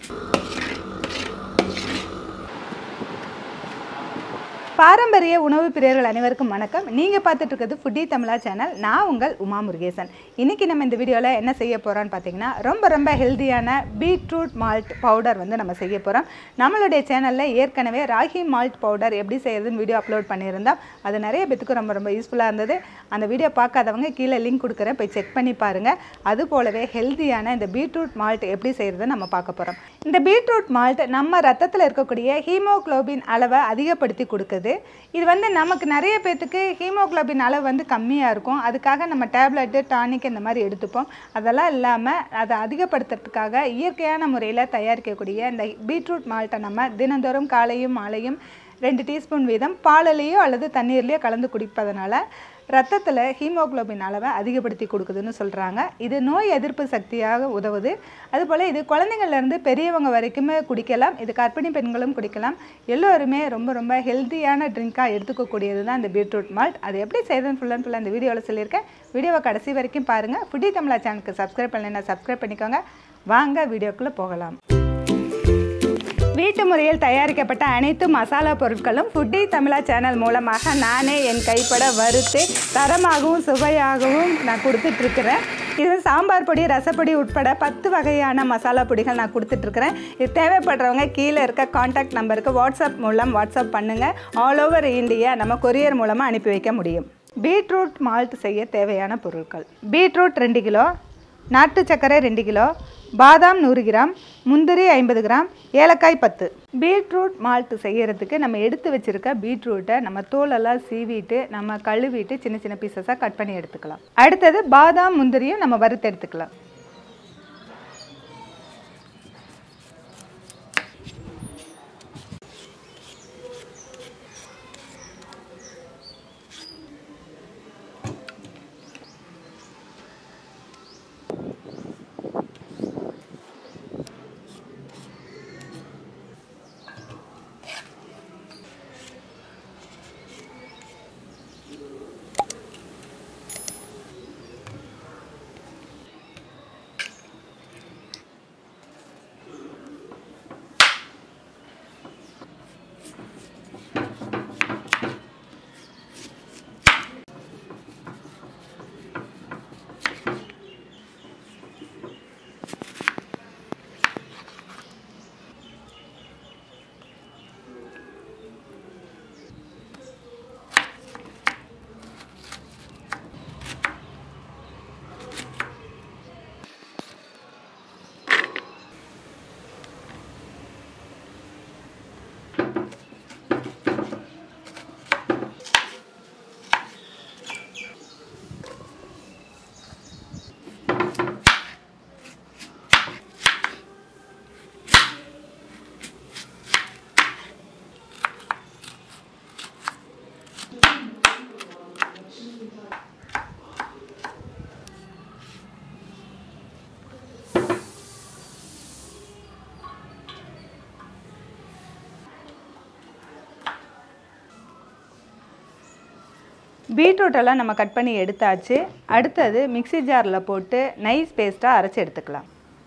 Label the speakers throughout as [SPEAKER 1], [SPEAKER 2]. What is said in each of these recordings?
[SPEAKER 1] பாரம்பரிய உணவு பிரியர்கள் அனைவருக்கும் வணக்கம் நீங்கள் பார்த்துட்டு இருக்கிறது ஃபுட்டி தமிழா சேனல் நான் உங்கள் உமா முருகேசன் இன்றைக்கி நம்ம இந்த வீடியோவில் என்ன செய்ய போகிறோம்னு பார்த்தீங்கன்னா ரொம்ப ரொம்ப ஹெல்த்தியான பீட்ரூட் மால்ட் பவுடர் வந்து நம்ம செய்ய போகிறோம் நம்மளுடைய சேனலில் ஏற்கனவே ராகி மால்ட் பவுடர் எப்படி செய்யறதுன்னு வீடியோ அப்லோட் பண்ணியிருந்தோம் அது நிறைய பேத்துக்கு ரொம்ப ரொம்ப யூஸ்ஃபுல்லாக இருந்தது அந்த வீடியோ பார்க்காதவங்க கீழே லிங்க் கொடுக்குறேன் போய் செக் பண்ணி பாருங்கள் அது போலவே ஹெல்த்தியான இந்த பீட்ரூட் மால்ட் எப்படி செய்கிறதுன்னு நம்ம பார்க்க போகிறோம் இந்த பீட்ரூட் மால்ட் நம்ம ரத்தத்தில் இருக்கக்கூடிய ஹீமோகுளோபின் அளவை அதிகப்படுத்தி கொடுக்குது இது வந்து நமக்கு நிறைய பேர்த்துக்கு ஹீமோகுளோபின் அளவு வந்து கம்மியாக இருக்கும் அதுக்காக நம்ம டேப்லெட்டு டானிக் இந்த மாதிரி எடுத்துப்போம் அதெல்லாம் இல்லாமல் அதை அதிகப்படுத்துறதுக்காக இயற்கையான முறையில் தயாரிக்கக்கூடிய இந்த பீட்ரூட் மால்ட்டை நம்ம தினந்தோறும் காலையும் மாலையும் ரெண்டு டீஸ்பூன் வீதம் பாலிலேயோ அல்லது தண்ணீர்லேயோ கலந்து குடிப்பதனால ரத்தத்தில் ஹீமோகுளோபின் அளவை அதிகப்படுத்தி கொடுக்குதுன்னு சொல்கிறாங்க இது நோய் எதிர்ப்பு சக்தியாக உதவுது அதுபோல் இது குழந்தைங்கள்லேருந்து பெரியவங்க வரைக்குமே குடிக்கலாம் இது கர்ப்பிணி பெண்களும் குடிக்கலாம் எல்லோருமே ரொம்ப ரொம்ப ஹெல்த்தியான ட்ரிங்காக எடுத்துக்கக்கூடியது தான் இந்த பீட்ரூட் மால்ட் அது எப்படி செய்யறதுன்னு ஃபுல் அண்ட் ஃபுல்லாக இந்த வீடியோவில் சொல்லியிருக்கேன் வீடியோவை கடைசி வரைக்கும் பாருங்கள் ஃபுட்டி தமிழா சேனலுக்கு சப்ஸ்கிரைப் பண்ணலைன்னா சப்ஸ்கிரைப் பண்ணிக்கோங்க வாங்க வீடியோக்குள்ளே போகலாம் வீட்டு முறையில் தயாரிக்கப்பட்ட அனைத்து மசாலா பொருட்களும் ஃபுட்டி தமிழா சேனல் மூலமாக நானே என் கைப்பட வறுத்து தரமாகவும் சுவையாகவும் நான் கொடுத்துட்ருக்குறேன் இது சாம்பார் பொடி ரசப்பொடி உட்பட பத்து வகையான மசாலா பொடிகள் நான் கொடுத்துட்ருக்குறேன் இது தேவைப்படுறவங்க கீழே இருக்க காண்டாக்ட் நம்பருக்கு வாட்ஸ்அப் மூலம் வாட்ஸ்அப் பண்ணுங்கள் ஆல் ஓவர் இந்தியா நம்ம கொரியர் மூலமாக அனுப்பி வைக்க முடியும் பீட்ரூட் மால்ட் செய்ய தேவையான பொருட்கள் பீட்ரூட் ரெண்டு கிலோ நாட்டு சர்க்கரை ரெண்டு கிலோ பாதாம் நூறு கிராம் முந்திரி ஐம்பது கிராம் ஏலக்காய் பத்து பீட்ரூட் மால்ட் செய்யறதுக்கு நம்ம எடுத்து வச்சிருக்க பீட்ரூட்டை நம்ம தோலெல்லாம் சீவிட்டு நம்ம கழுவிட்டு சின்ன சின்ன பீசஸாக கட் பண்ணி எடுத்துக்கலாம் அடுத்தது பாதாம் முந்திரியும் நம்ம வறுத்து எடுத்துக்கலாம் பீட்ரூட்டெல்லாம் நம்ம கட் பண்ணி எடுத்தாச்சு அடுத்தது மிக்ஸி ஜாரில் போட்டு நைஸ் பேஸ்ட்டாக அரைச்சி எடுத்துக்கலாம்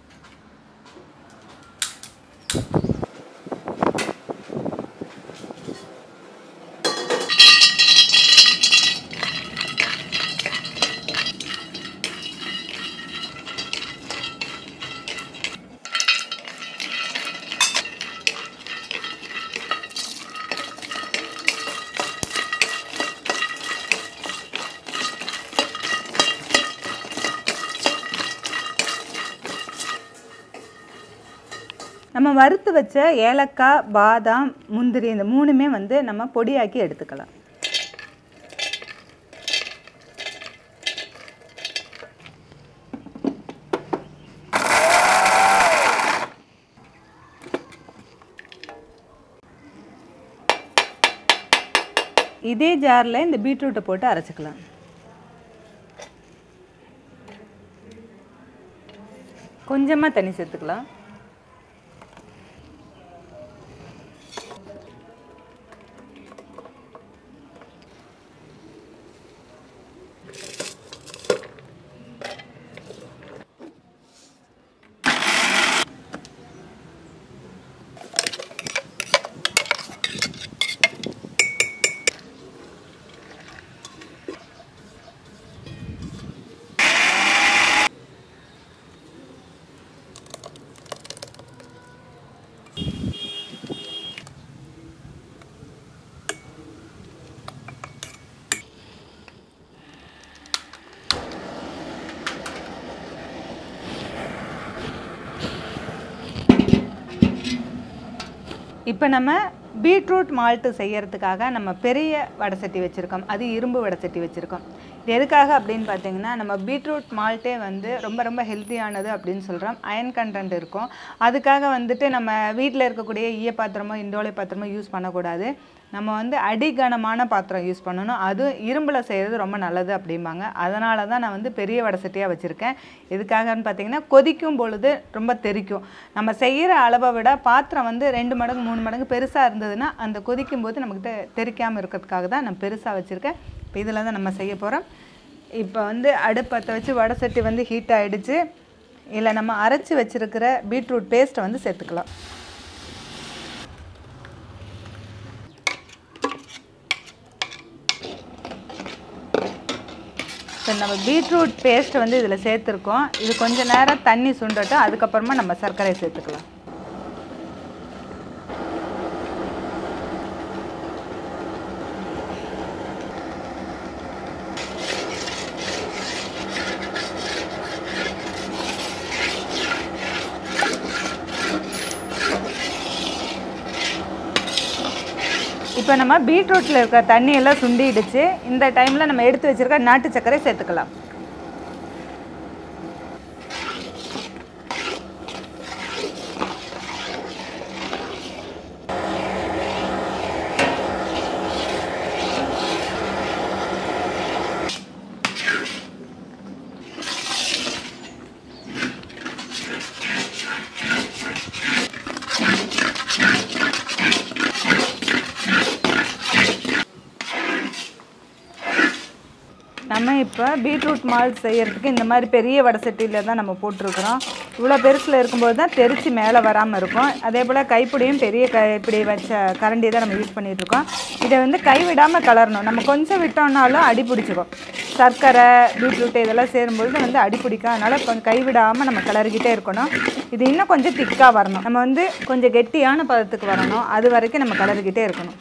[SPEAKER 1] நம்ம வறுத்து வச்ச ஏலக்காய் பாதாம் முந்திரி இந்த மூணுமே வந்து நம்ம பொடியாக்கி எடுத்துக்கலாம் இதே ஜாரில் இந்த பீட்ரூட்டை போட்டு அரைச்சிக்கலாம் கொஞ்சமாக தண்ணி சேர்த்துக்கலாம் இப்போ நம்ம பீட்ரூட் மால்ட்டு செய்யறதுக்காக நம்ம பெரிய வடை சட்டி வச்சுருக்கோம் அது இரும்பு வடை சட்டி வச்சுருக்கோம் இது எதுக்காக அப்படின்னு பார்த்தீங்கன்னா நம்ம பீட்ரூட் மால்ட்டே வந்து ரொம்ப ரொம்ப ஹெல்த்தியானது அப்படின்னு சொல்கிறோம் அயன் கண்டென்ட் இருக்கும் அதுக்காக வந்துட்டு நம்ம வீட்டில் இருக்கக்கூடிய ஈய பாத்திரமோ இண்டோலை பாத்திரமோ யூஸ் பண்ணக்கூடாது நம்ம வந்து அடிகனமான பாத்திரம் யூஸ் பண்ணணும் அதுவும் இரும்பில் செய்கிறது ரொம்ப நல்லது அப்படிம்பாங்க அதனால தான் நான் வந்து பெரிய வடை சட்டியாக வச்சுருக்கேன் எதுக்காகன்னு பார்த்தீங்கன்னா கொதிக்கும் பொழுது ரொம்ப தெறிக்கும் நம்ம செய்கிற அளவை விட பாத்திரம் வந்து ரெண்டு மடங்கு மூணு மடங்கு பெருசாக இருந்ததுன்னா அந்த கொதிக்கும் போது நமக்கு தெறிக்காமல் இருக்கிறதுக்காக தான் நான் பெருசாக வச்சுருக்கேன் இப்போ இதில் தான் நம்ம செய்ய போகிறோம் இப்போ வந்து அடுப்பத்தை வச்சு வடை சட்டி வந்து ஹீட் ஆகிடுச்சு இல்லை நம்ம அரைச்சி வச்சுருக்கிற பீட்ரூட் பேஸ்ட்டை வந்து சேர்த்துக்கலாம் இப்போ நம்ம பீட்ரூட் பேஸ்ட் வந்து இதில் சேர்த்துருக்கோம் இது கொஞ்ச நேரம் தண்ணி சுண்டட்டும் அதுக்கப்புறமா நம்ம சர்க்கரை சேர்த்துக்கலாம் இப்போ நம்ம பீட்ரூட்டில் இருக்க தண்ணியெல்லாம் சுண்டிடுச்சு இந்த டைமில் நம்ம எடுத்து வச்சுருக்க நாட்டு சர்க்கரை சேர்த்துக்கலாம் நம்ம இப்போ பீட்ரூட் மால்ட் செய்யறதுக்கு இந்த மாதிரி பெரிய வடை சட்டியில் தான் நம்ம போட்டிருக்கிறோம் இவ்வளோ பெருசில் இருக்கும்போது தான் தெரிச்சு மேலே வராமல் இருக்கும் அதே போல் கைப்பிடியும் பெரிய கைப்பிடி வச்ச கரண்டி தான் நம்ம யூஸ் பண்ணிகிட்ருக்கோம் இதை வந்து கைவிடாமல் கலரணும் நம்ம கொஞ்சம் விட்டோம்னாலும் அடி பிடிச்சிக்கும் சர்க்கரை பீட்ரூட் இதெல்லாம் சேரும்பொழுது வந்து அடி பிடிக்கும் அதனால் கொஞ்சம் கைவிடாமல் நம்ம கிளறிக்கிட்டே இருக்கணும் இது இன்னும் கொஞ்சம் திக்காக வரணும் நம்ம வந்து கொஞ்சம் கெட்டியான பதத்துக்கு வரணும் அது வரைக்கும் நம்ம கிளறிக்கிட்டே இருக்கணும்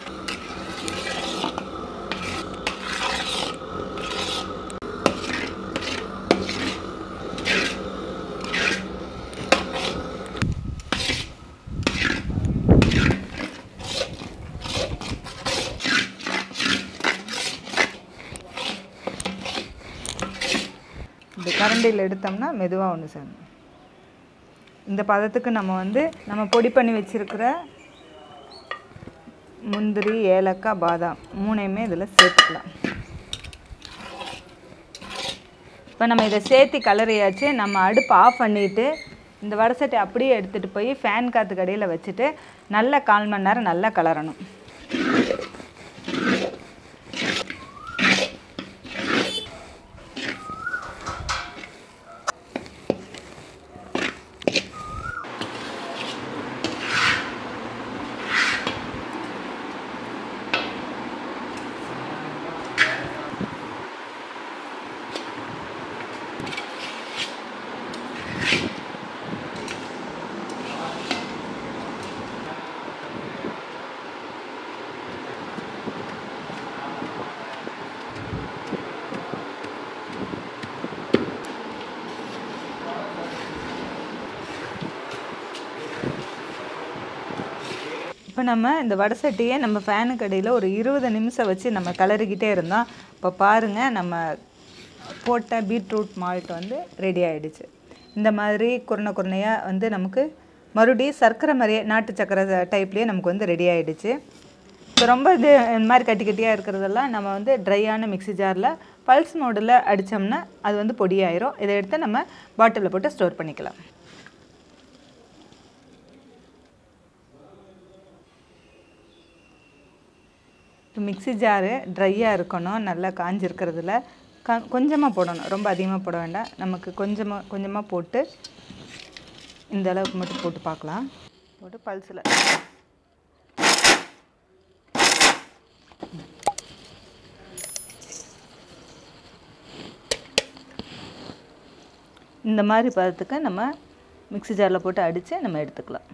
[SPEAKER 1] இந்த கரண்டியில் எடுத்தோம்னா மெதுவாக ஒன்று சேரணும் இந்த பதத்துக்கு நம்ம வந்து நம்ம பொடி பண்ணி வச்சுருக்கிற முந்திரி ஏலக்காய் பாதாம் மூணையுமே இதில் சேர்த்துக்கலாம் இப்போ நம்ம இதை சேர்த்து கலரியாச்சு நம்ம அடுப்பு ஆஃப் பண்ணிவிட்டு இந்த வடசட்டை அப்படியே எடுத்துகிட்டு போய் ஃபேன் காற்றுக்கு அடியில் வச்சுட்டு நல்லா கால் மணி நேரம் நல்லா கலரணும் இப்போ நம்ம இந்த வடை சட்டியை நம்ம ஃபேனுக்கு அடியில் ஒரு இருபது நிமிஷம் வச்சு நம்ம கிளறிக்கிட்டே இருந்தோம் இப்போ பாருங்கள் நம்ம போட்ட பீட்ரூட் மால்ட் வந்து ரெடி ஆகிடுச்சு இந்த மாதிரி குருணை குருணையாக வந்து நமக்கு மறுபடியும் சர்க்கரை மாதிரியே நாட்டு சர்க்கரை டைப்லேயே நமக்கு வந்து ரெடி ஆகிடுச்சு இப்போ ரொம்ப இது இந்த மாதிரி கட்டி கட்டியாக இருக்கிறதெல்லாம் நம்ம வந்து ட்ரையான மிக்ஸி ஜாரில் பல்ஸ் மோடில் அடித்தோம்னா அது வந்து பொடியாயிரும் இதை எடுத்து நம்ம பாட்டிலில் போட்டு ஸ்டோர் பண்ணிக்கலாம் இப்போ மிக்ஸி ஜாரு ட்ரையாக இருக்கணும் நல்லா காஞ்சிருக்கிறதுல க கொஞ்சமாக போடணும் ரொம்ப அதிகமாக போட வேண்டாம் நமக்கு கொஞ்சமாக கொஞ்சமாக போட்டு இந்த அளவுக்கு மட்டும் போட்டு பார்க்கலாம் போட்டு பல்ஸில் இந்த மாதிரி பதத்துக்கு நம்ம மிக்ஸி ஜாரில் போட்டு அடித்து நம்ம எடுத்துக்கலாம்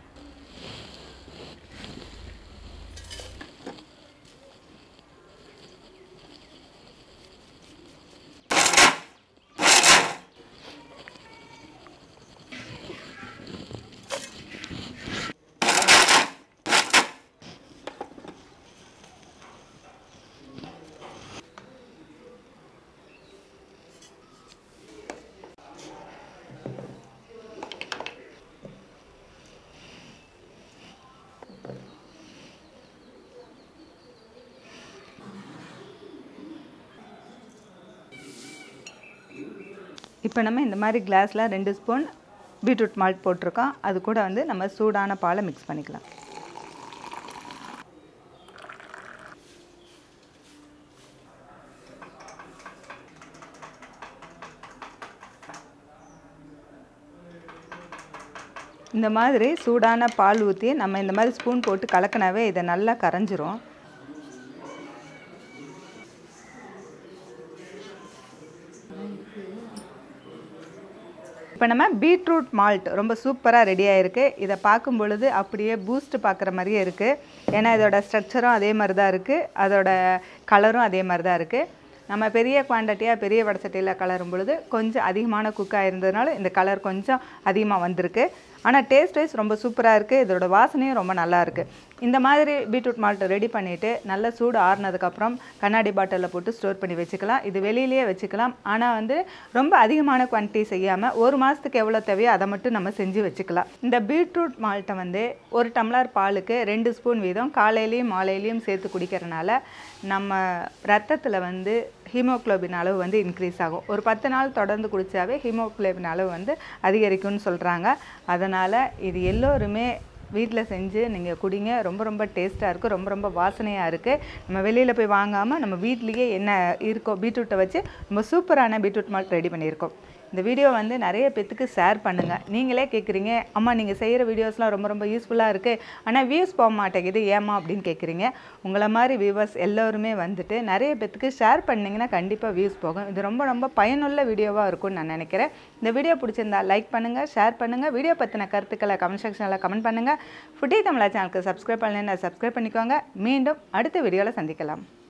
[SPEAKER 1] இப்போ நம்ம இந்த மாதிரி கிளாஸில் ரெண்டு ஸ்பூன் பீட்ரூட் மால்ட் போட்டிருக்கோம் அது கூட வந்து நம்ம சூடான பாலை மிக்ஸ் பண்ணிக்கலாம் இந்த மாதிரி சூடான பால் ஊற்றி நம்ம இந்த மாதிரி ஸ்பூன் போட்டு கலக்கினாவே இதை நல்லா கரைஞ்சிரும் இப்போ நம்ம பீட்ரூட் மால்ட் ரொம்ப சூப்பராக ரெடி ஆகிருக்கு இதை பார்க்கும் பொழுது அப்படியே பூஸ்ட் பார்க்குற மாதிரியே இருக்குது ஏன்னா இதோட ஸ்ட்ரக்சரும் அதே மாதிரி தான் இருக்குது அதோட கலரும் அதே மாதிரி தான் இருக்குது நம்ம பெரிய குவான்டிட்டியாக பெரிய வடசட்டியில் கலரும் பொழுது கொஞ்சம் அதிகமான குக்காக இருந்ததுனால இந்த கலர் கொஞ்சம் அதிகமாக வந்திருக்கு ஆனால் டேஸ்ட் வைஸ் ரொம்ப சூப்பராக இருக்குது இதோட வாசனையும் ரொம்ப நல்லா இருக்குது இந்த மாதிரி பீட்ரூட் மால்ட்டை ரெடி பண்ணிவிட்டு நல்ல சூடு ஆறுனதுக்கப்புறம் கண்ணாடி பாட்டிலில் போட்டு ஸ்டோர் பண்ணி வச்சுக்கலாம் இது வெளியிலேயே வச்சுக்கலாம் ஆனால் வந்து ரொம்ப அதிகமான குவான்டிட்டி செய்யாமல் ஒரு மாதத்துக்கு எவ்வளோ தேவையோ அதை மட்டும் நம்ம செஞ்சு வச்சுக்கலாம் இந்த பீட்ரூட் மால்ட்டை வந்து ஒரு டம்ளர் பாலுக்கு ரெண்டு ஸ்பூன் வீதம் காலையிலையும் மாலையிலையும் சேர்த்து குடிக்கிறனால நம்ம ரத்தத்தில் வந்து ஹீமோக்ளோபின் அளவு வந்து இன்க்ரீஸ் ஆகும் ஒரு பத்து நாள் தொடர்ந்து குடித்தாவே ஹீமோக்ளோபின் அளவு வந்து அதிகரிக்கும்னு சொல்கிறாங்க அதனால் இது எல்லோருமே வீட்டில் செஞ்சு நீங்கள் குடிங்க ரொம்ப ரொம்ப டேஸ்ட்டாக இருக்குது ரொம்ப ரொம்ப வாசனையாக இருக்குது நம்ம வெளியில் போய் வாங்காமல் நம்ம வீட்லேயே என்ன இருக்கோ பீட்ரூட்டை வச்சு ரொம்ப சூப்பரான பீட்ரூட் மால்ட் ரெடி பண்ணியிருக்கோம் இந்த வீடியோ வந்து நிறைய பேத்துக்கு ஷேர் பண்ணுங்கள் நீங்களே கேட்குறீங்க அம்மா நீங்கள் செய்கிற வீடியோஸ்லாம் ரொம்ப ரொம்ப யூஸ்ஃபுல்லாக இருக்குது ஆனால் வியூஸ் போக மாட்டேங்குது ஏமா அப்படின்னு கேட்குறீங்க உங்களை மாதிரி வியூவர்ஸ் எல்லோருமே வந்துட்டு நிறைய பேத்துக்கு ஷேர் பண்ணிங்கன்னா கண்டிப்பாக வியூஸ் போகும் இது ரொம்ப ரொம்ப பயனுள்ள வீடியோவாக இருக்கும்னு நான் நினைக்கிறேன் இந்த வீடியோ பிடிச்சிருந்தா லைக் பண்ணுங்கள் ஷேர் பண்ணுங்கள் வீடியோ பற்றின கருத்துக்களை கமெண்ட் செக்ஷனில் கமெண்ட் பண்ணுங்கள் ஃபுட்டி தமிழா சேனலுக்கு சப்ஸ்கிரைப் பண்ணலைன்னா சப்ஸ்கிரைப் பண்ணிக்கோங்க மீண்டும் அடுத்த வீடியோவில் சந்திக்கலாம்